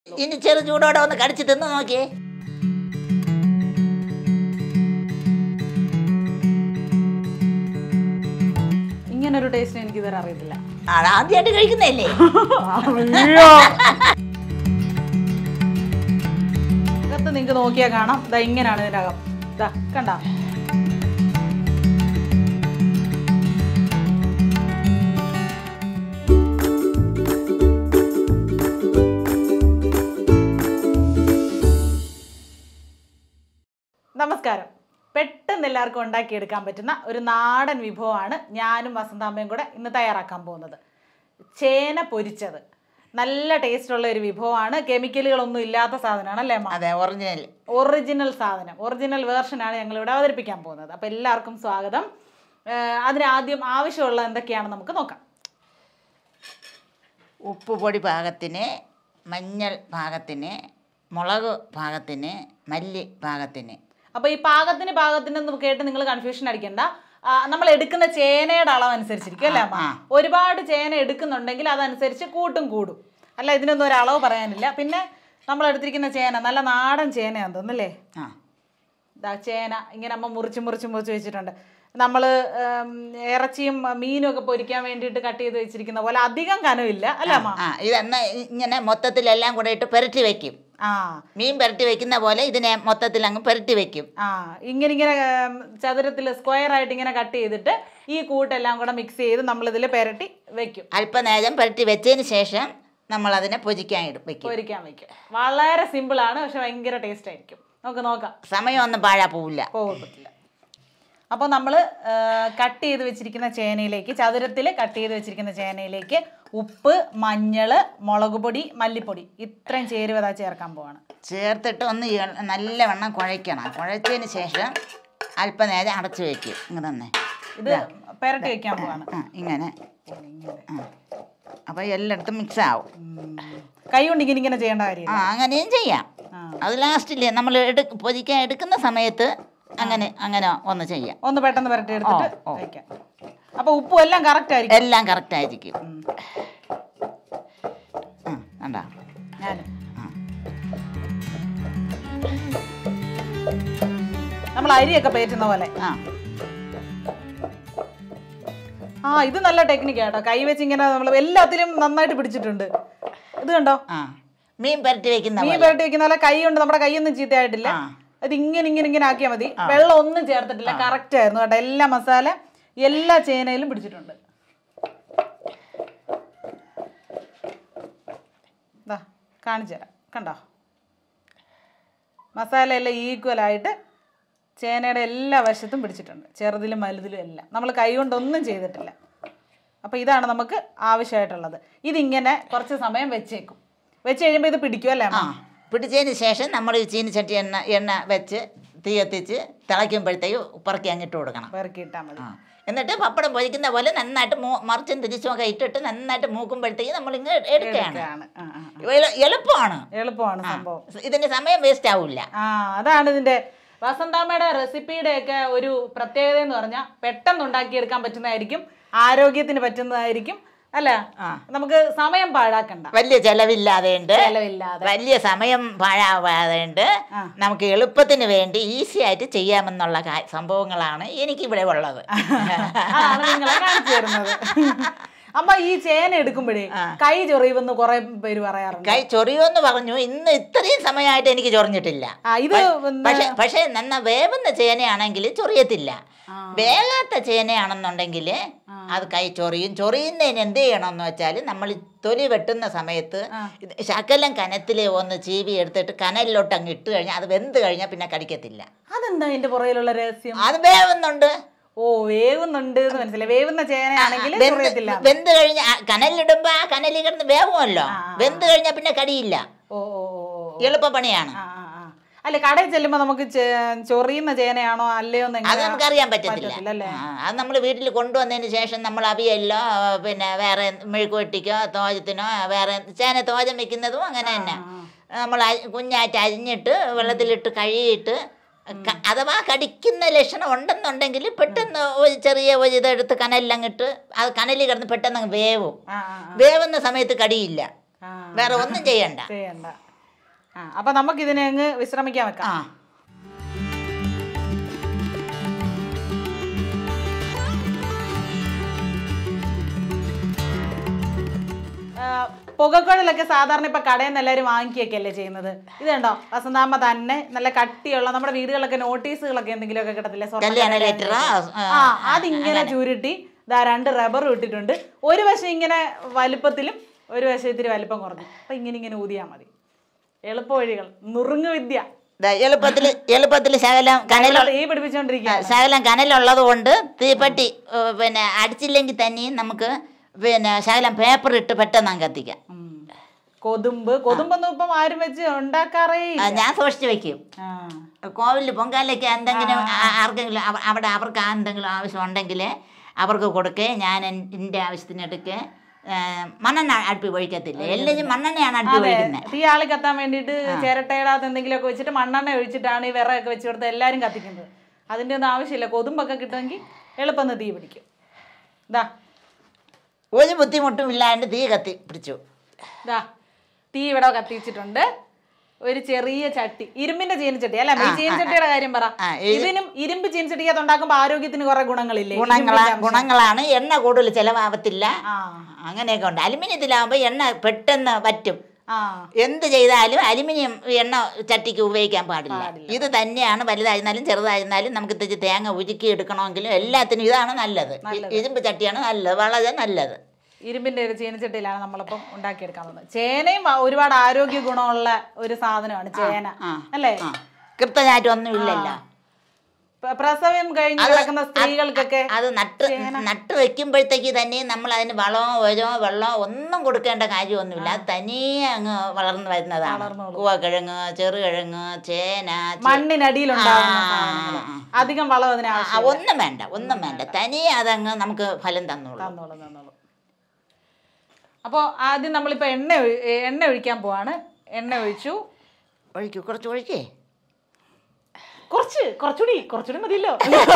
ഇനി ചെറു ചൂടോടെ ഒന്ന് കടിച്ച് തിന്ന് നോക്കിയേ ഇങ്ങനെ ഒരു ടേസ്റ്റ് എനിക്ക് ഇതുവരെ അറിയത്തില്ല അത് ആദ്യമായിട്ട് കഴിക്കുന്നതല്ലേ അകത്ത് നിങ്ങൾക്ക് നോക്കിയാൽ കാണാം ഇതാ ഇങ്ങനെയാണ് ഇതിൻ്റെ അകം ഇതാ കണ്ട നമസ്കാരം പെട്ടെന്ന് എല്ലാവർക്കും ഉണ്ടാക്കിയെടുക്കാൻ പറ്റുന്ന ഒരു നാടൻ വിഭവമാണ് ഞാനും വസന്താമ്മയും കൂടെ ഇന്ന് തയ്യാറാക്കാൻ പോകുന്നത് ചേന പൊരിച്ചത് നല്ല ടേസ്റ്റുള്ള ഒരു വിഭവമാണ് കെമിക്കലുകളൊന്നും ഇല്ലാത്ത സാധനമാണ് അല്ലേ അമ്മ അതെ ഒറിജിനൽ ഒറിജിനൽ സാധനം ഒറിജിനൽ വേർഷനാണ് ഞങ്ങൾ ഇവിടെ അവതരിപ്പിക്കാൻ പോകുന്നത് അപ്പോൾ എല്ലാവർക്കും സ്വാഗതം ഏഹ് അതിന് ആദ്യം ആവശ്യമുള്ള എന്തൊക്കെയാണെന്ന് നമുക്ക് നോക്കാം ഉപ്പ് പൊടി പാകത്തിന് മഞ്ഞൾ പാകത്തിന് മുളക് പാകത്തിന് മല്ലി പാകത്തിന് അപ്പോൾ ഈ പാകത്തിന് പാകത്തിന് എന്ന് കേട്ട് നിങ്ങൾ കൺഫ്യൂഷൻ അടിക്കണ്ട ആ, നമ്മൾ എടുക്കുന്ന ചേനയുടെ അളവ് അനുസരിച്ചിരിക്കും അല്ലേ അമ്മ ആ. ഒരുപാട് ചേന എടുക്കുന്നുണ്ടെങ്കിൽ അതനുസരിച്ച് കൂട്ടും കൂടും അല്ല ഇതിനൊന്നും ഒരു അളവ് പറയാനില്ല പിന്നെ നമ്മൾ എടുത്തിരിക്കുന്ന ചേന നല്ല നാടൻ ചേനയാന്ന് തോന്നുന്നല്ലേ ആ ഇതാ ചേന ഇങ്ങനെ അമ്മ മുറിച്ച് മുറിച്ച് മുറിച്ച് വെച്ചിട്ടുണ്ട് നമ്മൾ ഇറച്ചിയും മീനും ഒക്കെ പൊരിക്കാൻ വേണ്ടിയിട്ട് കട്ട് ചെയ്ത് വെച്ചിരിക്കുന്ന പോലെ അധികം കനമില്ല അല്ലേ അമ്മ ആ ഇതെന്നാ ഇങ്ങനെ മൊത്തത്തിലെല്ലാം കൂടെ ഇട്ട് പുരട്ടി വെക്കും ആ മീൻ പുരട്ടി വെക്കുന്ന പോലെ ഇതിനെ മൊത്തത്തിൽ അങ്ങ് പുരട്ടി വെക്കും ആ ഇങ്ങനെ ഇങ്ങനെ ചതുരത്തിൽ സ്ക്വയർ ആയിട്ട് ഇങ്ങനെ കട്ട് ചെയ്തിട്ട് ഈ കൂട്ടെല്ലാം കൂടെ മിക്സ് ചെയ്ത് നമ്മൾ ഇതിൽ പെരട്ടി വെക്കും അല്പനേരം പുരട്ടി വെച്ചതിന് ശേഷം നമ്മൾ അതിനെ പൊരിക്കാൻ ഇടും വെക്കും പൊരിക്കാൻ വെക്കും വളരെ സിമ്പിൾ ആണ് പക്ഷെ ഭയങ്കര ടേസ്റ്റ് ആയിരിക്കും നമുക്ക് നോക്കാം സമയമൊന്നും പാഴാ പോവില്ല പോകത്തില്ല അപ്പോൾ നമ്മൾ കട്ട് ചെയ്ത് വെച്ചിരിക്കുന്ന ചേനയിലേക്ക് ചതുരത്തിൽ കട്ട് ചെയ്ത് വെച്ചിരിക്കുന്ന ചേനയിലേക്ക് ഉപ്പ് മഞ്ഞൾ മുളക് പൊടി മല്ലിപ്പൊടി ഇത്രയും ചേരുവതാ ചേർക്കാൻ പോവാണ് ചേർത്തിട്ട് ഒന്ന് ഇള- നല്ലവണ്ണം കുഴയ്ക്കണം കുഴച്ചതിന് ശേഷം അല്പനേരം അടച്ചു വെക്കും ഇങ്ങനെ തന്നെ ഇത് പെരട്ടി വെക്കാൻ പോവാണ് ആ ഇങ്ങനെ ആ അപ്പോൾ എല്ലായിടത്തും മിക്സ് ആവും കൈ കൊണ്ട് ഇങ്ങനെ ഇങ്ങനെ ചെയ്യേണ്ട കാര്യം ആ അങ്ങനെയും ചെയ്യാം ആ. അത് ലാസ്റ്റില്ലേ നമ്മൾ എടു പൊതിക്കാൻ എടുക്കുന്ന സമയത്ത് അങ്ങനെ അങ്ങനെ ഒന്ന് ചെയ്യാം ഒന്ന് പെട്ടെന്ന് പെരട്ടി എടുത്തിട്ട് ഓ, ഓ. വെക്കാം അപ്പോൾ ഉപ്പും എല്ലാം കറക്റ്റ് ആയിരിക്കും എല്ലാം കറക്റ്റ് ആയിരിക്കും ആ കണ്ടോ ഞാനും ആ നമ്മൾ അരിയൊക്കെ പേറ്റുന്ന പോലെ ആ ആ ഇത് നല്ല ടെക്നിക്കാ കേട്ടോ കൈ വെച്ച് ഇങ്ങനെ നമ്മൾ എല്ലാത്തിലും നന്നായിട്ട് പിടിച്ചിട്ടുണ്ട് ഇത് കണ്ടോ ആ മീൻ പുരട്ടി വെക്കുന്ന മീൻ പോലെ പുരട്ടി വെക്കുന്ന പോലെ കൈ കൊണ്ട് നമ്മുടെ കൈയൊന്നും ചീത്തയായിട്ടില്ല ആ. അത് ഇങ്ങനെ ഇങ്ങനെ ഇങ്ങനെ ആക്കിയാൽ മതി വെള്ളം ഒന്നും ചേർത്തിട്ടില്ല കറക്റ്റ് ആയിരുന്നു കേട്ടോ എല്ലാ മസാല എല്ലാ ചേനയിലും പിടിച്ചിട്ടുണ്ട് ദാ കാണിച്ചു തരാം കണ്ടോ മസാല എല്ലാം ഈക്വൽ ആയിട്ട് ചേനയുടെ എല്ലാ വശത്തും പിടിച്ചിട്ടുണ്ട് ചെറുതിലും വലുതിലും എല്ലാം നമ്മൾ കൈ കൊണ്ടൊന്നും ചെയ്തിട്ടില്ല അപ്പോൾ ഇതാണ് നമുക്ക് ആവശ്യമായിട്ടുള്ളത് ഇതിങ്ങനെ കുറച്ച് സമയം വെച്ചേക്കും വെച്ച് കഴിയുമ്പോൾ ഇത് പിടിക്കും അല്ലേ ആ അമ്മ? പിടിച്ചതിന് ശേഷം നമ്മൾ ഈ ചീനിച്ചട്ടി എണ്ണ എണ്ണ വെച്ച് തീ കത്തിച്ച് തിളയ്ക്കുമ്പോഴത്തേക്ക് പറക്കി അങ്ങിട്ട് കൊടുക്കണം പെറുക്കിയിട്ടാൽ മതി ആ എന്നിട്ട് പപ്പടം പൊരിക്കുന്ന പോലെ നന്നായിട്ട് മൂ മറിച്ചും തിരിച്ചും ഒക്കെ ഇട്ടിട്ട് നന്നായിട്ട് മൂക്കുമ്പോഴത്തേക്ക് നമ്മൾ ഇങ്ങ് എടുക്കുകയാണ് എടുക്കുകയാണ്. ആ, ആ, ആ. എളു- എളുപ്പമാണ് എളുപ്പമാണ് സംഭവം ഇതിന് സമയം വേസ്റ്റ് ആവില്ല ആ അതാണ് ഇതിന്റെ വസന്താമ്മയുടെ റെസിപ്പിയുടെ ഒക്കെ ഒരു പ്രത്യേകത എന്ന് പറഞ്ഞാൽ പെട്ടെന്ന് ഉണ്ടാക്കിയെടുക്കാൻ പറ്റുന്നതായിരിക്കും ആരോഗ്യത്തിന് പറ്റുന്നതായിരിക്കും അല്ല ആ. നമുക്ക് സമയം പാഴാക്കണ്ട വലിയ ചെലവില്ലാതെ ഉണ്ട് ചെലവില്ലാതെ വലിയ സമയം പാഴാവാതെ ഉണ്ട് ആ. നമുക്ക് എളുപ്പത്തിന് വേണ്ടി ഈസി ആയിട്ട് ചെയ്യാമെന്നുള്ള കാ- സംഭവങ്ങളാണ് എനിക്കിവിടെ ഉള്ളത് അതാണ് നിങ്ങളെ കാണിച്ചു തരുന്നത് അമ്മ ഈ ചേന എടുക്കുമ്പോഴേ കൈ ചൊറിയുമെന്ന് കുറെ പേര് പറയാറുണ്ട് കൈ ചൊറിയോന്ന് പറഞ്ഞു ഇന്ന് ഇത്രയും സമയമായിട്ട് എനിക്ക് ചൊറിഞ്ഞിട്ടില്ല ആ ഇത് പിന്നെ- പക്ഷെ പക്ഷേ നന്ന വേവുന്ന ചേനയാണെങ്കിൽ ചൊറിയത്തില്ല ആ. വേകാത്ത ചേനയാണെന്നുണ്ടെങ്കിൽ അത് കൈ ചൊറിയും ചൊറിയുന്നതിന് എന്ത് ചെയ്യണമെന്ന് വെച്ചാൽ നമ്മൾ ഈ തൊലി വെട്ടുന്ന സമയത്ത് ഇത് ശകലം കനത്തിൽ ഒന്ന് ചീവി എടുത്തിട്ട് കനലിലോട്ട് അങ്ങ് ഇട്ട് കഴിഞ്ഞാൽ അത് വെന്ത് കഴിഞ്ഞാൽ പിന്നെ കടിക്കത്തില്ല അതെന്താ ഇതിന്റെ പുറകിലുള്ള രഹസ്യം അത് വേവുന്നുണ്ട് ഓ വേവുന്നുണ്ട് എന്ന് മനസ്സിലായി വേവുന്ന ചേനയാണെങ്കിൽ വെന്ത് ചൊറിയത്തില്ല വെന്ത് കഴിഞ്ഞ കനലിലിടുമ്പോ ആ കനലിൽ കിടന്ന് വേവുമല്ലോ വെന്ത് കഴിഞ്ഞാൽ പിന്നെ കടിയില്ല ഓ ഓ ഓ ഓ. എളുപ്പ പണിയാണ് ആ, ആ, ആ. അല്ല കടയിൽ ചെല്ലുമ്പോ നമുക്ക് ചെ- ചൊറിയുന്ന ചേനയാണോ അല്ലയോ എന്ന് അത് എങ്ങനെയാ? നമുക്കറിയാൻ പറ്റത്തില്ല പറ്റത്തില്ല അല്ലേ ആ, അത് നമ്മൾ വീട്ടിൽ കൊണ്ടുവന്നതിന് ശേഷം നമ്മൾ അവിയല്ലോ പിന്നെ വേറെ മെഴുക്കുവെട്ടിക്കോ തോജത്തിനോ വേറെ ചേന തോജം വെക്കുന്നതും അങ്ങനെ തന്നെ നമ്മൾ അരി- കുഞ്ഞായിട്ട് അരിഞ്ഞിട്ട് വെള്ളത്തിലിട്ട് കഴുകിയിട്ട് ക- അഥവാ കടിക്കുന്ന ലക്ഷണം ഉണ്ടെന്നുണ്ടെങ്കിൽ പെട്ടെന്ന് ഒരു ചെറിയ ഒരു ഇതെടുത്ത് കനലിലങ്ങിട്ട് അത് കനലിൽ കിടന്ന് പെട്ടെന്ന് അങ്ങ് വേവും ആ, ആ, വേവുന്ന സമയത്ത് കടിയില്ല ആ. വേറെ ഒന്നും ചെയ്യണ്ട ചെയ്യണ്ട ആ അപ്പൊ നമുക്ക് ഇതിനെ അങ്ങ് വിശ്രമിക്കാൻ വെക്കാം ആ ആ, പുകക്കുഴലൊക്കെ സാധാരണ ഇപ്പൊ കടയിൽ നിന്ന് എല്ലാവരും വാങ്ങിക്കുകയൊക്കെയല്ലേ ചെയ്യുന്നത് ഇത് കണ്ടോ വസന്താമ്മ തന്നെ നല്ല കട്ടിയുള്ള നമ്മുടെ വീടുകളിലൊക്കെ നോട്ടീസുകളൊക്കെ എന്തെങ്കിലുമൊക്കെ കിട്ടത്തില്ലേ സ്വർണ്ണ കല്യാണ കടയുടെ ലെറ്ററോ ആ അതിങ്ങനെ ചുരുട്ടി ദാ രണ്ട് റബ്ബർ ഇട്ടിട്ടുണ്ട് ഒരു വശം ഇങ്ങനെ വലുപ്പത്തിലും ഒരു വശം ഇത്തിരി വലിപ്പം കുറഞ്ഞു അപ്പൊ ഇങ്ങനെ ഇങ്ങനെ ഊതിയാ മതി എളുപ്പ വഴികൾ നുറുങ്ങു വിദ്യ എളുപ്പത്തിൽ എളുപ്പത്തിൽ ശകലം കനല തീ പിടിപ്പിച്ചോണ്ടിരിക്കുക ശകലം കനലുള്ളത് കൊണ്ട് തീപ്പെട്ടി ഏ, പിന്നെ അടിച്ചില്ലെങ്കിൽ തന്നെയും നമുക്ക് പിന്നെ ശകലം പേപ്പർ ഇട്ട് പെട്ടെന്ന് അങ്ങ് കത്തിക്കാം കൊതുമ്പ് കൊതുമ്പൊന്നും ഇപ്പം ആരും വെച്ച് ഉണ്ടാക്കാറേ ആ, ഇല്ല. ഞാൻ സൂക്ഷിച്ച് വെക്കും ആ കോവിലിൽ പൊങ്കാലയ്ക്ക് എന്തെങ്കിലും ആ- ആർക്കെങ്കിലും അവ- അവിടെ അവർക്ക് ആ എന്തെങ്കിലും ആവശ്യം ഉണ്ടെങ്കിൽ അവർക്ക് കൊടുക്കേ ഞാൻ എൻ- എൻ്റെ ആവശ്യത്തിനെടുക്കെ മണ്ണെണ്ണ അടുപ്പി ഒഴിക്കത്തില്ല എല്ലാവരും മണ്ണെണ്ണയാണ് അടുപ്പി ഒഴിക്കുന്നത് തീ ആളി കത്താൻ വേണ്ടിയിട്ട് ചിരട്ടയിടാത്ത എന്തെങ്കിലുമൊക്കെ വെച്ചിട്ട് മണ്ണെണ്ണ ഒഴിച്ചിട്ടാണ് ഈ വിറകൊക്കെ വെച്ച് കൊടുത്ത് എല്ലാവരും കത്തിക്കുന്നത് അതിൻ്റെ ഒന്നും ആവശ്യമില്ല കൊതുമ്പൊക്കെ കിട്ടുമെങ്കിൽ എളുപ്പം തീ പിടിക്കും ഇതാ ഒരു ബുദ്ധിമുട്ടും ഇല്ലാണ്ട് തീ കത്തി പിടിച്ചു ഇതാ തീ ഇവിടെ കത്തിച്ചിട്ടുണ്ട് ഒരു ചെറിയ ചട്ടി ഇരുമ്പിന്റെ ചീനച്ചട്ടി അല്ല ഈ ചീനച്ചട്ടിയുടെ കാര്യം പറ ആ, ഈ- ഇതിനും ഇരുമ്പ് ചീനച്ചട്ടിക്കകത്ത് ഉണ്ടാക്കുമ്പോൾ ആരോഗ്യത്തിന് കുറെ ഗുണങ്ങളില്ലേ ഗുണങ്ങളാ ഇരുമ്പിന്റെ അംശം. ഗുണങ്ങളാണ് എണ്ണ കൂടുതൽ ചിലവാകത്തില്ല ആ അങ്ങനെയൊക്കെ ഉണ്ട് അലുമിനിയത്തിലാകുമ്പോൾ എണ്ണ പെട്ടെന്ന് പറ്റും ആ എന്ത് ചെയ്താലും അലുമിനിയം എണ്ണ ചട്ടിക്ക് ഉപയോഗിക്കാൻ പാടില്ല ഇത് തന്നെയാണ് വലുതായിരുന്നാലും ചെറുതായിരുന്നാലും നമുക്ക് ഇത്തിരി തേങ്ങ ഉരുക്കി എടുക്കണമെങ്കിലും എല്ലാത്തിനും ഇതാണ് നല്ലത് ഇ- ഇരുമ്പ് ചട്ടിയാണ് നല്ലത് വളരെ നല്ലത് ഇരുമ്പിന്റെ ഒരു ചീനച്ചട്ടിയിലാണ് നമ്മളിപ്പം ഉണ്ടാക്കിയെടുക്കാൻ പോകുന്നത് ചേനയും വ- ഒരുപാട് ആരോഗ്യ ഗുണമുള്ള ഒരു സാധനമാണ് ചേന ആ. അല്ലേ ആ കൃത്യമായിട്ടും ഒന്നും ഇല്ലല്ലോ പ്ര- പ്രസവം കഴിഞ്ഞ് കിടക്കുന്ന സ്ത്രീകൾക്കൊക്കെ അത് നട്ട് നട്ട് വെക്കുമ്പോഴത്തേക്ക് തന്നെ നമ്മൾ അതിന് വളമോ ഓരോ വെള്ളമോ ഒന്നും കൊടുക്കേണ്ട കാര്യമൊന്നുമില്ല അത് തനിയെ അങ്ങ് വളർന്നു വരുന്നതാണ് കൂവക്കിഴങ്ങ് ചെറുകിഴങ്ങ് ചേന ചെ- മണ്ണിനടിയിൽ ഉണ്ടാകുന്ന ആ, സാധനങ്ങൾ ആ, അധികം വളം അതിന് ആ, ആവശ്യം ഒന്നും വേണ്ട ഒന്നും വേണ്ട തനിയെ അതങ്ങ് നമുക്ക് ഫലം തന്നോളൂ തന്നോളും തന്നോളും അപ്പോൾ ആദ്യം നമ്മളിപ്പോൾ എണ്ണ ഒഴി- എണ്ണ ഒഴിക്കാൻ പോവാണ് എണ്ണ ഒഴിച്ചു ഒഴിക്കൂ കുറച്ച് ഒഴിക്കേ കുറച്ച് കുറച്ചുകൂടി കുറച്ചുകൂടി മതിയല്ലോ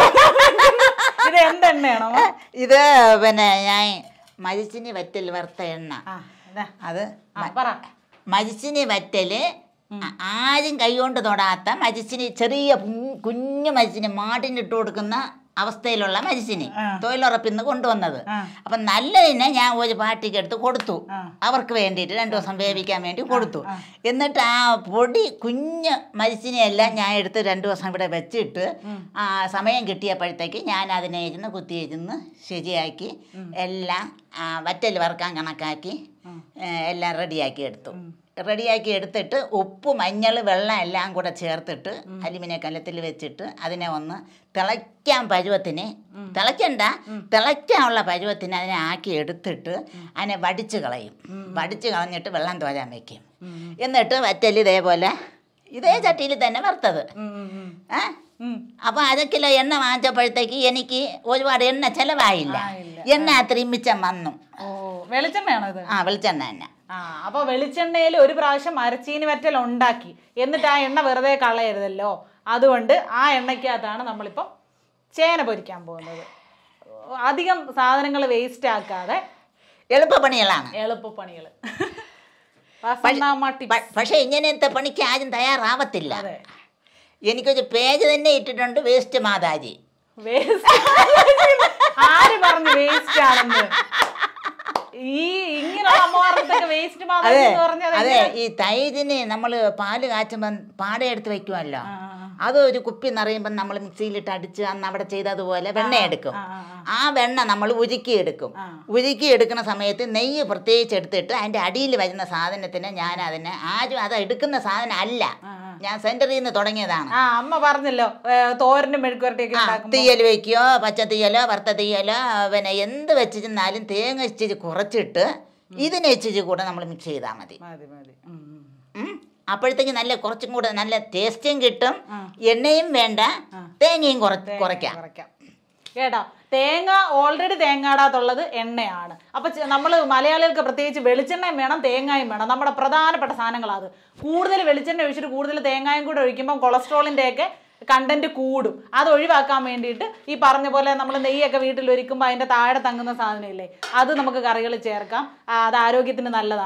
ഇത് എന്ത് എണ്ണയാണോ ഇത് പിന്നെ ഞാൻ മരിച്ചിനി വറ്റൽ വറുത്ത എണ്ണ ആ ഇതാ. അത് ആ, പറ മരിച്ചിനി വറ്റല് ആ- ആരും കൈകൊണ്ട് തൊടാത്ത മരിച്ചിനി ചെറിയ കുഞ്ഞ് കുഞ്ഞു മരിച്ചിനി മാട്ടിനിട്ട് കൊടുക്കുന്ന അവസ്ഥയിലുള്ള മരിച്ചിനി ആ. തൊഴിലുറപ്പിന്ന് കൊണ്ടുവന്നത് ആ. അപ്പം നല്ലതിനെ ഞാൻ ഒരു പാർട്ടിക്ക് എടുത്ത് കൊടുത്തു ആ. അവർക്ക് വേണ്ടിയിട്ട് രണ്ടു ദിവസം വേവിക്കാൻ വേണ്ടി കൊടുത്തു എന്നിട്ട് ആ പൊടി കുഞ്ഞ് മരിച്ചിനെയെല്ലാം ഞാൻ എടുത്ത് രണ്ടു ദിവസം ഇവിടെ വെച്ചിട്ട് ആ സമയം കിട്ടിയപ്പോഴത്തേക്ക് ഞാൻ അതിനെ ഇരുന്ന് കുത്തിയിരുന്ന് ശരിയാക്കി എല്ലാം ആ, വറ്റൽ വറുക്കാൻ കണക്കാക്കി ഏ, എല്ലാം റെഡിയാക്കി എടുത്തു റെഡിയാക്കി എടുത്തിട്ട് ഉപ്പ് മഞ്ഞൾ വെള്ളം എല്ലാം കൂടെ ചേർത്തിട്ട് അലുമിനിയ കലത്തിൽ വെച്ചിട്ട് അതിനെ ഒന്ന് തിളയ്ക്കാൻ പരുവത്തിന് തിളയ്ക്കണ്ട തിളയ്ക്കാനുള്ള പരുവത്തിന് അതിനെ ആക്കി എടുത്തിട്ട് അതിനെ വടിച്ച് കളയും വടിച്ച് കളഞ്ഞിട്ട് വെള്ളം തോരാൻ വെക്കും എന്നിട്ട് വറ്റൽ ഇതേപോലെ ഇതേ ചട്ടിയിൽ തന്നെ വറുത്തത് ഉം, ഉം, ഉം. ഏ ഉം. അപ്പോൾ അര കിലോ എണ്ണ വാങ്ങിച്ചപ്പോഴത്തേക്ക് എനിക്ക് ഒരുപാട് എണ്ണ ചിലവായില്ല ആയില്ല. എണ്ണ അത്രയും മിച്ചം വന്നു ഓ വെളിച്ചെണ്ണയാണോ ഇത് ആ വെളിച്ചെണ്ണ തന്നെ ആ അപ്പൊ വെളിച്ചെണ്ണയിൽ ഒരു പ്രാവശ്യം മരച്ചീനി വറ്റൽ ഉണ്ടാക്കി എന്നിട്ട് ആ എണ്ണ വെറുതെ കളയരുതല്ലോ അതുകൊണ്ട് ആ എണ്ണയ്ക്കകത്താണ് നമ്മളിപ്പം ചേന പൊരിക്കാൻ പോകുന്നത് അധികം സാധനങ്ങൾ വേസ്റ്റ് ആക്കാതെ എളുപ്പപ്പണികളാണ് എളുപ്പപ്പണികൾ വസന്താമ്മ tips. പ- പക്ഷേ ഇങ്ങനത്തെ പണിക്ക് ആരും തയ്യാറാവത്തില്ല അതെ എനിക്കൊരു പേജ് തന്നെ ഇട്ടിട്ടുണ്ട് വേസ്റ്റ് മാതാജി വേസ്റ്റ് ആര് പറഞ്ഞു വേസ്റ്റ് ആണെന്ന് ഈ ഇങ്ങനെയുള്ള അമ്മമാർക്കൊക്കെ വേസ്റ്റ് മാതാജി അതെ എന്ന് പറഞ്ഞത് അതെ ഈ തൈരിന് നമ്മൾ പാല് കാച്ചുമ്പം പാടയെടുത്ത് വെക്കുമല്ലോ ആ, ആ, അത് ഒരു കുപ്പി നിറയുമ്പം നമ്മൾ മിക്സിയിലിട്ട് അടിച്ച് അന്ന് അവിടെ ചെയ്തതുപോലെ വെണ്ണ എടുക്കും ആ, ആ, ആ. ആ വെണ്ണ നമ്മൾ ഉരുക്കിയെടുക്കും ആ. ഉരുക്കിയെടുക്കുന്ന സമയത്ത് നെയ്യ് പ്രത്യേകിച്ച് എടുത്തിട്ട് അതിൻ്റെ അടിയിൽ വരുന്ന സാധനത്തിന് ഞാൻ അതിനെ ആരും അത് എടുക്കുന്ന സാധനം അല്ല ആ, ആ. ഞാൻ സെൻറ്ററിൽ നിന്ന് തുടങ്ങിയതാണ് ആ അമ്മ പറഞ്ഞല്ലോ ഏ, തോരനും മെഴുക്കുവരട്ടിയൊക്കെ ഉണ്ടാക്കുമ്പോൾ തീയൽ വയ്ക്കുകയോ പച്ച തീയലോ വറുത്ത തീയലോ പിന്നെ എന്ത് വെച്ചിരുന്നാലും തേങ്ങ ഇച്ചിരി കുറച്ചിട്ട് ഇതിനെ ഇച്ചിരി കൂടെ നമ്മൾ മിക്സ് ചെയ്താൽ മതി മതി മതി ഉം, ഉം. ഉം. അപ്പോഴത്തേക്ക് നല്ല കുറച്ചും കൂടെ നല്ല ടേസ്റ്റും കിട്ടും ആ. എണ്ണയും വേണ്ട തേങ്ങയും കുറ കുറയ്ക്കാം കുറയ്ക്കാം കേട്ടോ തേങ്ങ ഓൾറെഡി തേങ്ങാടാത്തുള്ളത് എണ്ണയാണ് അപ്പൊ നമ്മൾ മലയാളികൾക്ക് പ്രത്യേകിച്ച് വെളിച്ചെണ്ണയും വേണം തേങ്ങയും വേണം നമ്മുടെ പ്രധാനപ്പെട്ട സാധനങ്ങളാണ് അത് കൂടുതൽ വെളിച്ചെണ്ണ ഒഴിച്ചിട്ട് കൂടുതൽ തേങ്ങയും കൂടെ ഒഴിക്കുമ്പോൾ കൊളസ്ട്രോളിൻ്റെ ഒക്കെ കണ്ടന്റ് കൂടും അത് ഒഴിവാക്കാൻ വേണ്ടിയിട്ട് ഈ പറഞ്ഞ പോലെ നമ്മൾ നെയ്യൊക്കെ വീട്ടിൽ ഒരുക്കുമ്പോൾ അതിൻ്റെ താഴെ തങ്ങുന്ന സാധനമില്ലേ അത് നമുക്ക് കറികളിൽ ചേർക്കാം ആ, അത് ആരോഗ്യത്തിന് നല്ലതാണ്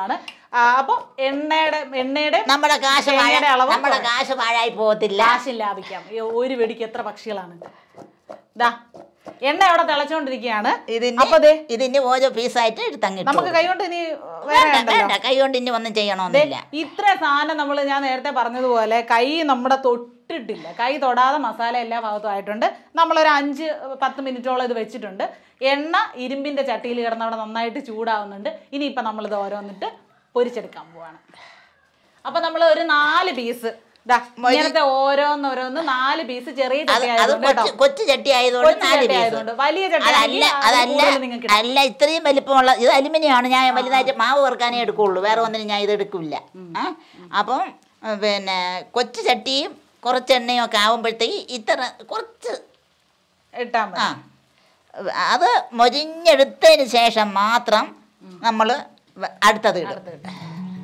ആ, അപ്പൊ എണ്ണയുടെ എണ്ണയുടെ നമ്മുടെ കാശ് പാഴ- തേങ്ങയുടെ അളവ് നമ്മുടെ കുറയും. കാശ് പാഴായി പോകത്തില്ല ലാശം ലാഭിക്കാം ഈ ഒരു വെടിക്ക് എത്ര പക്ഷികളാണ് ദാ എണ്ണ അവിടെ തിളച്ചോണ്ടിരിക്കുകയാണ് ഇതിന് അപ്പൊ ദേ ഇതിന് ഓരോ പീസായിട്ട് എടുത്തങ്ങിട്ട് നമുക്ക് കൈകൊണ്ട് ഇനി വേറെ വേണ്ട ഉണ്ടല്ലോ വേണ്ട കൈ കൊണ്ട് ഇനി ഒന്നും ചെയ്യണമെന്നില്ല ഇത്ര സാധനം നമ്മൾ ഞാൻ നേരത്തെ പറഞ്ഞതുപോലെ കൈ നമ്മുടെ തൊട്ടിട്ടില്ല കൈ തൊടാതെ മസാല എല്ലാ ഭാഗത്തും ആയിട്ടുണ്ട് നമ്മളൊരു അഞ്ച് പത്ത് മിനിറ്റോളം ഇത് വെച്ചിട്ടുണ്ട് എണ്ണ ഇരുമ്പിന്റെ ചട്ടിയിൽ കിടന്ന് അവിടെ നന്നായിട്ട് ചൂടാവുന്നുണ്ട് ഇനിയിപ്പോൾ നമ്മളിത് ഓരോന്നിട്ട് പൊരിച്ചെടുക്കാൻ പോവാണ് അപ്പം നമ്മൾ ഒരു നാല് പീസ് ഇങ്ങനത്തെ ഓരോന്നോരോന്ന് നാല് പീസ് ചെറിയ അത് ചട്ടി അത് ആയതുകൊണ്ട് കേട്ടോ കൊച്ചു കൊച്ചു ചട്ടി ആയതുകൊണ്ട് കൊച്ചു നാല് ചട്ടി പീസ് ആയതുകൊണ്ട് വലിയ ചട്ടി അതല്ല ആണെങ്കിൽ അതല്ല കൂടുതൽ നിങ്ങൾക്ക് അല്ല ഇത്രയും വലിപ്പമുള്ള ഇത് അലുമിനിയം ആണ് ഞാൻ വലുതായിട്ട് മാവ് വറുക്കാനേ എടുക്കുള്ളൂ വേറെ ഒന്നിനും ഞാൻ ഇത് എടുക്കില്ല ആ അപ്പം ഉം, പിന്നെ കൊച്ചു ചട്ടിയും കുറച്ച് എണ്ണയും ഒക്കെ ആകുമ്പോഴത്തേക്ക് ഇത്ര കുറച്ച് ഇട്ടാൽ മതി ആ അത് മൊരിഞ്ഞെടുത്തതിന് ശേഷം മാത്രം നമ്മൾ അടുത്തത് ഇടും അടുത്ത് ഇട്ടാ.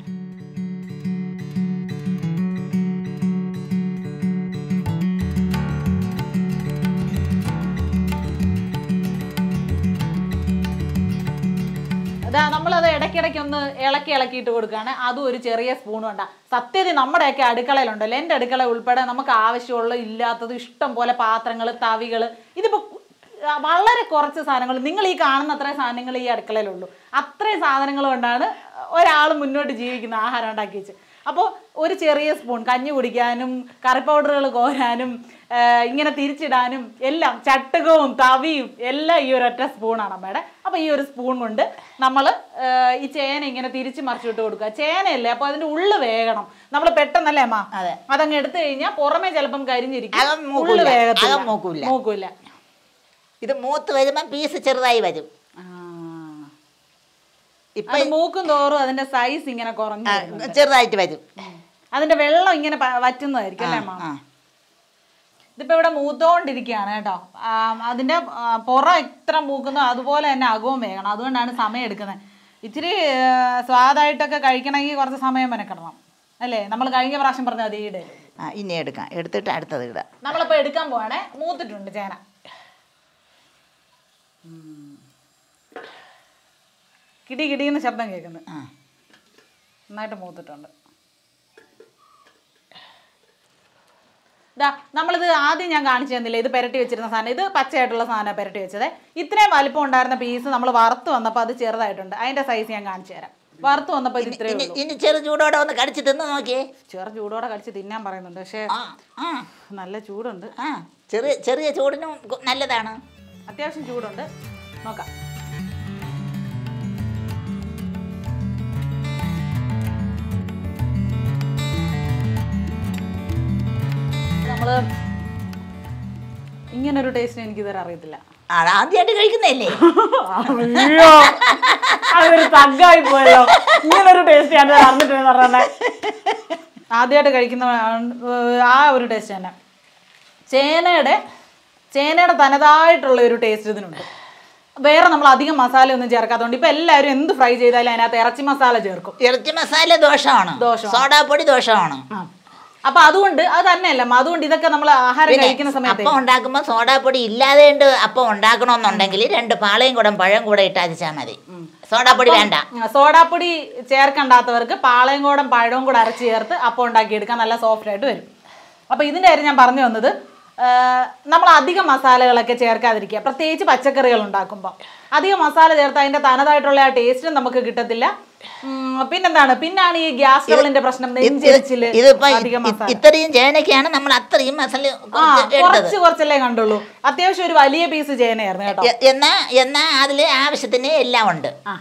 അതാ നമ്മളത് ഇടയ്ക്കിടയ്ക്ക് ഒന്ന് ഇളക്കി ഇളക്കിയിട്ട് കൊടുക്കുകയാണ് അതും ഒരു ചെറിയ സ്പൂൺ വേണ്ട സത്യത്തിൽ നമ്മുടെയൊക്കെ അടുക്കളയിലുണ്ടല്ലോ എൻ്റെ അടുക്കള ഉൾപ്പെടെ നമുക്ക് ആവശ്യമുള്ള ഇല്ലാത്തത് ഇഷ്ടം പോലെ പാത്രങ്ങൾ തവികൾ ഇതിപ്പോൾ വളരെ കുറച്ച് സാധനങ്ങൾ നിങ്ങൾ ഈ കാണുന്ന അത്രയും സാധനങ്ങൾ ഈ അടുക്കളയിലുള്ളൂ അത്രയും സാധനങ്ങൾ കൊണ്ടാണ് ഒരാൾ മുന്നോട്ട് ജീവിക്കുന്ന ആഹാരം ഉണ്ടാക്കി വെച്ച് അപ്പോൾ ഒരു ചെറിയ സ്പൂൺ കഞ്ഞി കുടിക്കാനും കറി പൗഡറുകൾ കോരാനും ആ, ഇങ്ങനെ തിരിച്ചിടാനും എല്ലാം ചട്ടുകവും തവിയും എല്ലാം ഈ ഒരൊറ്റ സ്പൂണാണ് അമ്മയുടെ അപ്പോൾ ഈ ഒരു സ്പൂൺ കൊണ്ട് നമ്മൾ ഈ ചേന ഇങ്ങനെ തിരിച്ച് മറിച്ചിട്ട് കൊടുക്കുക ചേനയല്ലേ അപ്പോൾ അതിൻ്റെ ഉള്ളു വേകണം നമ്മൾ പെട്ടെന്നല്ലേ അമ്മ അതെ. അതങ്ങ് എടുത്തു കഴിഞ്ഞാൽ പുറമേ ചിലപ്പം കരിഞ്ഞിരിക്കും അകം മൂക്കൂല. ഉള്ളു വേഗത്തില്ല അകം മൂക്കൂല. മൂക്കൂല ഇത് മൂത്ത് വരുമ്പോൾ പീസ് ചെറുതായി വരും ആ. ഇപ്പം അത് മൂക്കും തോറും അതിന്റെ സൈസ് ഇങ്ങനെ കുറഞ്ഞു വരുന്നുണ്ട്. ചെറുതായിട്ട് വരും അതിന്റെ വെള്ളം ഇങ്ങനെ പ- വറ്റുന്നതായിരിക്കും അല്ലേ അമ്മ ആ ഇതിപ്പോ ഇവിടെ മൂത്തോണ്ടിരിക്കുകയാണ് കേട്ടോ ആ, അതിന്റെ ആ, പുറം എത്ര മൂക്കുന്നോ അതുപോലെ തന്നെ അകവും വേഗണം അതുകൊണ്ടാണ് സമയം എടുക്കുന്നത് ഇച്ചിരി ആ, സ്വാദായിട്ടൊക്കെ കഴിക്കണമെങ്കിൽ കുറച്ച് സമയം മെനക്കിടണം അല്ലേ നമ്മൾ കഴിഞ്ഞ പ്രാവശ്യം പറഞ്ഞ അതേ ഇടയിൽ ആ ഇനി എടുക്കാം എടുത്തിട്ട് അടുത്തത് ഇടാം നമ്മളിപ്പോൾ എടുക്കാൻ പോവാണേ മൂത്തിട്ടുണ്ട് ചേന കിടി കിടിയെന്ന് ശബ്ദം കേൾക്കുന്നു ആ നന്നായിട്ട് മൂത്തിട്ടുണ്ട് ദാ നമ്മളിത് ആദ്യം ഞാൻ കാണിച്ചു തന്നില്ല ഇത് പെരട്ടി വെച്ചിരുന്ന സാധനം ഇത് പച്ചയായിട്ടുള്ള സാധനമാണ് പെരട്ടി വെച്ചത് ഇത്രയും വലിപ്പം ഉണ്ടായിരുന്ന പീസ് നമ്മൾ വറുത്ത് വന്നപ്പോൾ അത് ചെറുതായിട്ടുണ്ട് അതിന്റെ സൈസ് ഞാൻ കാണിച്ചു തരാം വറുത്ത് വന്നപ്പോൾ ഇത് ഇത്രയേ ഇനി ഉള്ളൂ ഇനി ചെറു ചൂടോടെ ഒന്ന് കടിച്ച് തിന്ന് നോക്കിയേ ചെറു ചൂടോടെ കടിച്ച് തിന്നാൻ പറയുന്നുണ്ട് പക്ഷേ ആ ആ നല്ല ചൂടുണ്ട് ആ ചെറിയ ചെറിയ ചൂടിനും ഗു- നല്ലതാണ് അത്യാവശ്യം ചൂടുണ്ട് നോക്കാം നമ്മള് ഇങ്ങനൊരു ടേസ്റ്റ് എനിക്ക് ഇതുവരെ അറിയത്തില്ല ആ ആദ്യമായിട്ട് കഴിക്കുന്നതല്ലേ അയ്യോ അതൊരു തഗ്ഗായി പോയല്ലോ ഇങ്ങനൊരു ടേസ്റ്റ് ഞാൻ അറിഞ്ഞിട്ടെന്ന് പറഞ്ഞേ ആദ്യമായിട്ട് കഴിക്കുന്ന ആ ഒരു ടേസ്റ്റ് തന്നെ ചേനയുടെ ചേനയുടെ തനതായിട്ടുള്ള ഒരു ടേസ്റ്റ് ഇതിനുണ്ട് വേറെ നമ്മൾ അധികം മസാല ഒന്നും ചേർക്കാത്തതുകൊണ്ട് ഇപ്പൊ എല്ലാവരും എന്ത് ഫ്രൈ ചെയ്താലും അതിനകത്ത് ഇറച്ചി മസാല ചേർക്കും ഇറച്ചി മസാല ദോഷമാണ് ദോഷമാണ്. സോഡാപ്പൊടി ദോഷമാണ് ആ. അപ്പൊ അതുകൊണ്ട് അത് തന്നെയല്ല അതുകൊണ്ട് ഇതൊക്കെ നമ്മൾ ആഹാരം പിന്നെ കഴിക്കുന്ന സമയത്ത് അപ്പം ഉണ്ടാക്കുമ്പോൾ സോഡാപ്പൊടി ഇല്ലാതെ ഉണ്ട് അപ്പം ഉണ്ടാക്കണമെന്നുണ്ടെങ്കിൽ രണ്ട് പാളയും കൂടെ പഴം കൂടെ ഇട്ട് അരച്ചാൽ മതി സോഡാപ്പൊടി വേണ്ട ആ, സോഡാപ്പൊടി ചേർക്കണ്ടാത്തവർക്ക് പാളയംകോടൻ പഴവും കൂടെ അരച്ച് ചേർത്ത് അപ്പം ഉണ്ടാക്കിയെടുക്കാൻ നല്ല സോഫ്റ്റ് ആയിട്ട് വരും അപ്പോൾ ഇതിൻ്റെ കാര്യം ഞാൻ പറഞ്ഞു വന്നത് ആ, നമ്മൾ അധികം മസാലകളൊക്കെ ചേർക്കാതിരിക്കുക പ്രത്യേകിച്ച് പച്ചക്കറികൾ ഉണ്ടാക്കുമ്പോൾ അധികം മസാല ചേർത്ത് അതിൻ്റെ തനതായിട്ടുള്ള ആ ടേസ്റ്റും നമുക്ക് കിട്ടത്തില്ല ഉം, പിന്നെന്താണ് പിന്നാണ് ഈ ഗ്യാസ് ട്രബിളിന്റെ പ്രശ്നം നെഞ്ചെരിച്ചില് ഇതിപ്പോ അധികം മസാല ഇത്രയും ചേനയ്ക്കാണ് നമ്മൾ അത്രയും മസാല ആ കുറച്ച് എടുത്തത് കുറച്ച് കുറച്ചല്ലേ കണ്ടുള്ളൂ അത്യാവശ്യം ഒരു വലിയ പീസ് ചേനയായിരുന്നു കേട്ടോ എ- എന്നാ എന്നാ അതിൽ ആവശ്യത്തിന് എല്ലാം ഉണ്ട് ആ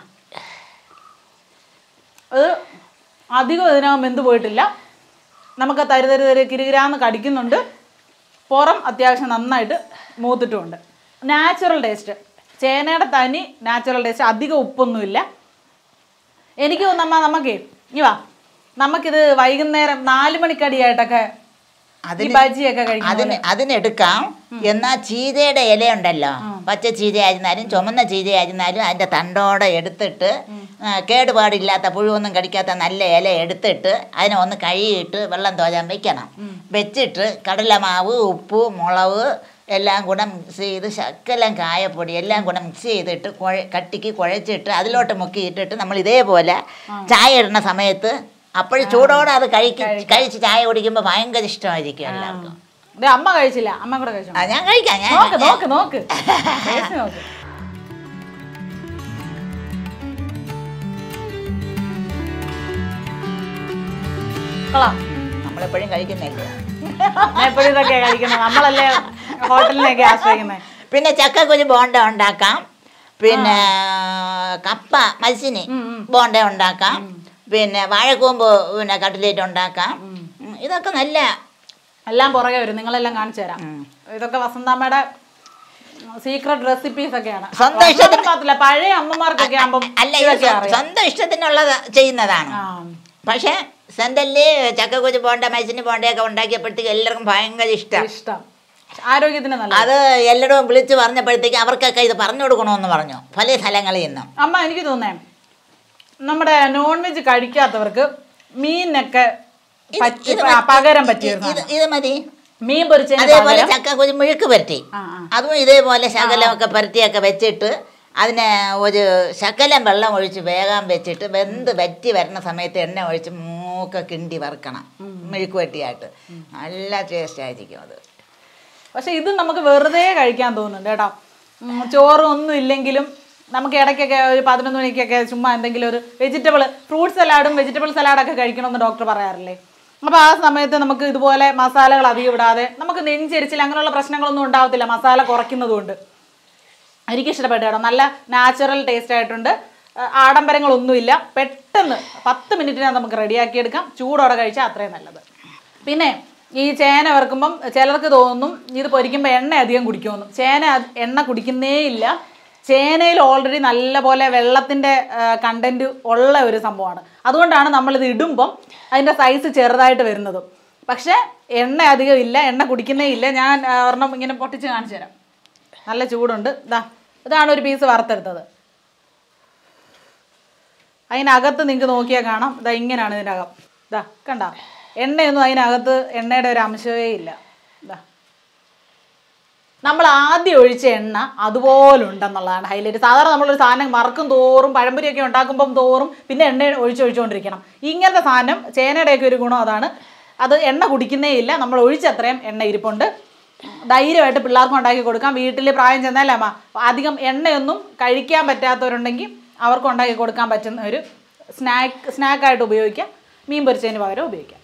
അത് അധികം ഇതിനകം വെന്ത് പോയിട്ടില്ല നമുക്ക് തരി തരി തരി കിരികിരാന്ന് കടിക്കുന്നുണ്ട് പുറം അത്യാവശ്യം നന്നായിട്ട് മൂത്തിട്ടുമുണ്ട് നാച്ചുറൽ ടേസ്റ്റ് ചേനയുടെ തനി നാച്ചുറൽ ടേസ്റ്റ് അധികം ഉപ്പൊന്നുമില്ല എനിക്ക് തോന്നമ്മ നമുക്കേ ഇനി വാ നമുക്കിത് വൈകുന്നേരം നാല് മണിക്കടിയായിട്ടൊക്കെ ഈ അതിന് ബജിയൊക്കെ കഴിക്കും അതിന് അതിനെടുക്കാം എന്നാ ചീരയുടെ ഇല ഉണ്ടല്ലോ പച്ച ചീരയായിരുന്നാലും ചുമന്ന ചീരയായിരുന്നാലും അതിൻ്റെ തണ്ടോടെ എടുത്തിട്ട് ആ, കേടുപാടില്ലാത്ത പുഴുവൊന്നും കടിക്കാത്ത നല്ല ഇല എടുത്തിട്ട് അതിനെ ഒന്ന് കഴുകിയിട്ട് വെള്ളം തോരാൻ വെക്കണം വെച്ചിട്ട് കടലമാവ് ഉപ്പ് മുളക് എല്ലാം കൂടെ മിക്സ് ചെയ്ത് ശക്കലം കായപ്പൊടി എല്ലാം കൂടെ മിക്സ് ചെയ്തിട്ട് കുഴ കട്ടിക്ക് കുഴച്ചിട്ട് അതിലോട്ട് മുക്കിയിട്ടിട്ട് നമ്മൾ ഇതേപോലെ ചായ ഇടുന്ന സമയത്ത് അപ്പോഴും ചൂടോടെ അത് കഴിക്ക് കഴിച്ച് ചായ കുടിക്കുമ്പോൾ ഭയങ്കര ഇഷ്ടമായിരിക്കും എല്ലാവർക്കും ഇത് അമ്മ കഴിച്ചില്ല അമ്മ കൂടെ കഴിച്ചോ ആ, ഞാൻ കഴിക്കാം ഞാൻ നോക്ക് നോക്ക് നോക്ക് ടേസ്റ്റ് നോക്ക് കൊള്ളാം നമ്മളെപ്പോഴും കഴിക്കുന്നില്ലേ ഞാൻ എപ്പോഴും ഇതൊക്കെ കഴിക്കുന്നത് നമ്മളല്ലേ ഹോട്ടലിനെയൊക്കെ ആശ്രയിക്കുന്നത് പിന്നെ ചക്കക്കുരു ബോണ്ട ഉണ്ടാക്കാം പിന്നെ കപ്പ മത്സ്യന് ബോണ്ട ഉണ്ടാക്കാം പിന്നെ വാഴക്കൂമ്പ് പിന്നെ കട്ട്ലേറ്റ് ഉണ്ടാക്കാം ഉം, ഇതൊക്കെ നല്ല എല്ലാം പുറകെ വരും നിങ്ങളെല്ലാം കാണിച്ചു തരാം ഉം. ഇതൊക്കെ വസന്തമ്മയുടെ സീക്രട്ട് റെസിപ്പീസ് ഒക്കെയാണ് സ്വന്തം ഇഷ്ടത്തിന്- വസന്തമ്മ മാത്രല്ല പഴയ അമ്മമാർക്കൊക്കെ ആകുമ്പോൾ അല്ല ഇത് ഇതൊക്കെ സ്വ- അറിയാം സ്വന്തം ഇഷ്ടത്തിനുള്ളത് ചെയ്യുന്നതാണ് ആ പക്ഷേ സെന്തല്ലി ചക്കക്കുരു ബോണ്ട മത്സ്യന് ബോണ്ടയൊക്കെ ഉണ്ടാക്കിയപ്പോഴത്തേക്ക് എല്ലാവർക്കും ഭയങ്കര ഇഷ്ടം ഇഷ്ടം ആരോഗ്യത്തിന് നല്ല അത് എല്ലായിടവും വിളിച്ച് പറഞ്ഞപ്പോഴത്തേക്ക് അവർക്കൊക്കെ ഇത് പറഞ്ഞു കൊടുക്കണമെന്ന് പറഞ്ഞു പല സ്ഥലങ്ങളിൽ നിന്നും അമ്മ എനിക്ക് തോന്നേ നമ്മുടെ നോൺ വെജ് കഴിക്കാത്തവർക്ക് മീനൊക്കെ ഇത് പറ്റി ഇത് പ- മതി. പകരം പറ്റിയ ഒരു ഇത് സാധനം. ഇത് മതി മീൻ പൊരിച്ചതിന് അതേപോലെ പകരം ചക്കക്കുരു മെഴുക്ക് പരട്ടി ആ, ആ. അതും ഇതേപോലെ ശകലമൊക്കെ പരത്തിയൊക്കെ വെച്ചിട്ട് അതിനെ ഒരു ശകലം വെള്ളം ഒഴിച്ച് വേഗം വെച്ചിട്ട് വെന്ത് വറ്റി വരുന്ന സമയത്ത് എണ്ണ ഒഴിച്ച് മൂക്ക കിണ്ടി വറുക്കണം മെഴുക്ക് വട്ടിയായിട്ട് നല്ല ടേസ്റ്റ് ആയിരിക്കും അത് പക്ഷെ ഇത് നമുക്ക് വെറുതെ കഴിക്കാൻ തോന്നുന്നുണ്ട് കേട്ടോ ഉം, ചോറും ഒന്നും ഇല്ലെങ്കിലും നമുക്ക് ഇടയ്ക്കൊക്കെ ഒരു പതിനൊന്ന് മണിക്കൊക്കെ ചുമ്മാ എന്തെങ്കിലും ഒരു വെജിറ്റബിൾ ഫ്രൂട്ട് സലാഡും വെജിറ്റബിൾ സലാഡൊക്കെ കഴിക്കണമെന്ന് ഡോക്ടർ പറയാറില്ലേ അപ്പോൾ ആ സമയത്ത് നമുക്ക് ഇതുപോലെ മസാലകൾ അധികം ഇടാതെ നമുക്ക് നെഞ്ചരിച്ചിൽ അങ്ങനെയുള്ള പ്രശ്നങ്ങളൊന്നും ഉണ്ടാവത്തില്ല മസാല കുറയ്ക്കുന്നത് കൊണ്ട് എനിക്ക് ഇഷ്ടപ്പെട്ടു കേട്ടോ നല്ല നാച്ചുറൽ ടേസ്റ്റ് ആയിട്ടുണ്ട് ആ, ആഡംബരങ്ങളൊന്നുമില്ല പെട്ടെന്ന് പത്ത് മിനിറ്റിനകത്ത് നമുക്ക് റെഡിയാക്കി എടുക്കാം ചൂടോടെ കഴിച്ചാൽ അത്രയും നല്ലത് പിന്നെ ഈ ചേന വറുക്കുമ്പം ചിലർക്ക് തോന്നും ഇത് പൊരിക്കുമ്പോൾ എണ്ണ അധികം കുടിക്കുമെന്നും ചേന അത് എണ്ണ കുടിക്കുന്നേ ഇല്ല ചേനയിൽ ഓൾറെഡി നല്ലപോലെ വെള്ളത്തിൻ്റെ കണ്ടൻറ്റ് ഉള്ള ഒരു സംഭവമാണ് അതുകൊണ്ടാണ് നമ്മളിത് ഇടുമ്പം അതിൻ്റെ സൈസ് ചെറുതായിട്ട് വരുന്നതും പക്ഷേ എണ്ണ അധികം ഇല്ല എണ്ണ കുടിക്കുന്നേ ഇല്ല ഞാൻ ആ, ഒരെണ്ണം ഇങ്ങനെ പൊട്ടിച്ച് കാണിച്ചു തരാം നല്ല ചൂടുണ്ട് ഇതാ ഇതാണ് ഒരു പീസ് വറുത്തെടുത്തത് അതിനകത്ത് നിങ്ങൾക്ക് നോക്കിയാൽ കാണാം ഇതാ ഇങ്ങനെയാണ് ഇതിനകം ഇതാ കണ്ട എണ്ണയൊന്നും അതിനകത്ത് എണ്ണയുടെ ഒരു അംശമേ ഇല്ല ഇതാ നമ്മൾ ആദ്യം ഒഴിച്ച എണ്ണ അതുപോലെ ഉണ്ടെന്നുള്ളതാണ് ഹൈലൈറ്റ് സാധാരണ നമ്മളൊരു സാധനം മറക്കും തോറും പഴംപൊരിയൊക്കെ ഉണ്ടാക്കുമ്പം തോറും പിന്നെ എണ്ണ ഒഴിച്ചൊഴിച്ചുകൊണ്ടിരിക്കണം ഇങ്ങനത്തെ സാധനം ചേനയുടെയൊക്കെ ഒരു ഗുണം അതാണ് അത് എണ്ണ കുടിക്കുന്നേ ഇല്ല നമ്മൾ ഒഴിച്ചത്രയും എണ്ണ ഇരിപ്പുണ്ട് ധൈര്യമായിട്ട് പിള്ളേർക്കും ഉണ്ടാക്കി കൊടുക്കാം വീട്ടിൽ പ്രായം ചെന്നാലേ അമ്മ അധികം എണ്ണയൊന്നും കഴിക്കാൻ പറ്റാത്തവരുണ്ടെങ്കിൽ അവർക്ക് ഉണ്ടാക്കി കൊടുക്കാൻ പറ്റുന്ന ഒരു സ്നാക്ക് സ്നാക്കായിട്ട് ഉപയോഗിക്കാം മീൻ പൊരിച്ചതിന് പകരം ഉപയോഗിക്കാം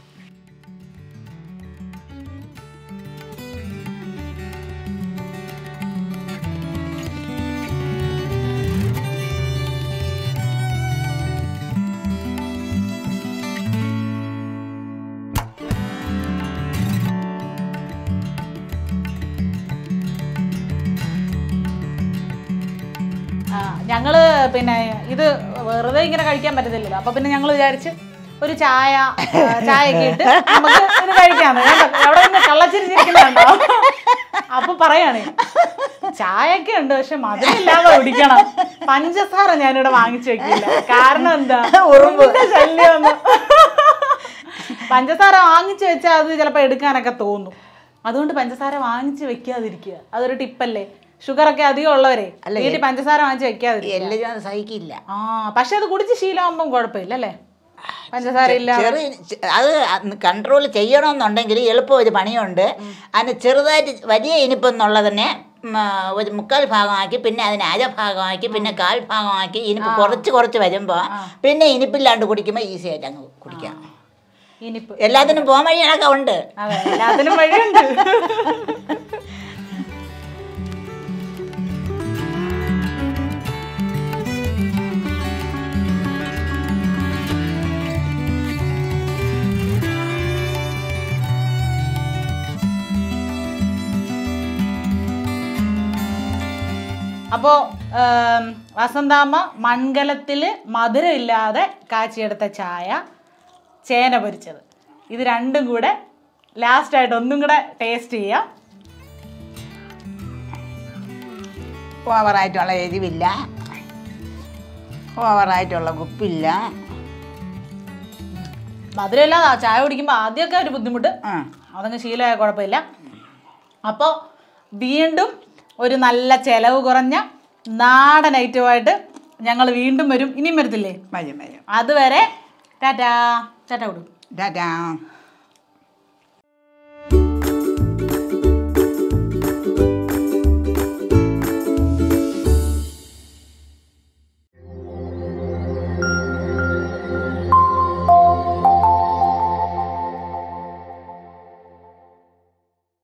ആ, ഞങ്ങള് പിന്നെ ഇത് വെറുതെ ഇങ്ങനെ കഴിക്കാൻ പറ്റത്തില്ലല്ലോ അപ്പൊ പിന്നെ ഞങ്ങൾ വിചാരിച്ച് ഒരു ചായ ആ, ചായയൊക്കെ ഇട്ട് നമുക്ക് ഇത് കഴിക്കാന്ന് കണ്ടോ? അവിടെ നിന്ന് കള്ളച്ചിരിച്ചിരിക്കുന്നുണ്ടോ അപ്പൊ പറയാണ് ചായയൊക്കെ ഉണ്ട് പക്ഷെ മധുരമില്ലാതെ കുടിക്കണം പഞ്ചസാര ഞാനിവിടെ വാങ്ങിച്ചു വെക്കില്ല കാരണം എന്താ ഉറുമ്പിന്റെ ശല്യം പഞ്ചസാര വാങ്ങിച്ചു വെച്ചാൽ അത് ചിലപ്പോൾ എടുക്കാനൊക്കെ തോന്നും അതുകൊണ്ട് പഞ്ചസാര വാങ്ങിച്ച് വെക്കാതിരിക്കുക അതൊരു ടിപ്പല്ലേ ഷുഗർ ഒക്കെ അധികം ഉള്ളവരെ വീട്ടിൽ പഞ്ചസാര വാങ്ങിച്ച് വെക്കാതിരിക്കുക എല്ലാവരും അത് സഹിക്കില്ല ആ പക്ഷെ അത് കുടിച്ച് ശീലമാകുമ്പം കുഴപ്പമില്ല അല്ലേ പഞ്ചസാര ഇല്ല ചെറിയ ചെ- അത് കൺട്രോൾ ചെയ്യണമെന്നുണ്ടെങ്കിൽ എളുപ്പം ഒരു പണിയുണ്ട് അതിന് ചെറുതായിട്ട് വലിയ ഇനിപ്പെന്നുള്ളതിനെ ഉം, ആ, ഒരു മുക്കാൽ ഭാഗമാക്കി പിന്നെ അതിന് അര ഭാഗമാക്കി പിന്നെ കാൽ ഭാഗമാക്കി ഇനിപ്പ് കുറച്ച് കുറച്ച് വരുമ്പോൾ പിന്നെ ഇനിപ്പില്ലാണ്ട് കുടിക്കുമ്പോൾ ഈസി ആയിട്ട് അങ്ങ് കുടിക്കാം ഇനിപ്പ് എല്ലാത്തിനും പോകാൻ വഴികളൊക്കെ ഉണ്ട് അതെ എല്ലാത്തിനും വഴിയുണ്ട് അപ്പോൾ വസന്താമ്മ മൺകലത്തിൽ മധുരമില്ലാതെ കാച്ചിയെടുത്ത ചായ ചേന പൊരിച്ചത് ഇത് രണ്ടും കൂടെ ലാസ്റ്റായിട്ട് ഒന്നും കൂടെ ടേസ്റ്റ് ചെയ്യാം ഓവറായിട്ടുള്ള എരിവില്ല ഓവറായിട്ടുള്ള ഉപ്പില്ല മധുരമില്ലാതെ ആ ചായ കുടിക്കുമ്പോൾ ആദ്യമൊക്കെ ഒരു ബുദ്ധിമുട്ട് ആ അതങ്ങ് ശീലമായ കുഴപ്പമില്ല അപ്പോൾ വീണ്ടും ഒരു നല്ല ചെലവ് കുറഞ്ഞ നാടൻ ഐറ്റമായിട്ട് ഞങ്ങൾ വീണ്ടും വരും ഇനിയും വരത്തില്ലേ വരും വരും അതുവരെ ടാറ്റാ ടാറ്റ കൊടുക്കും ടാറ്റാ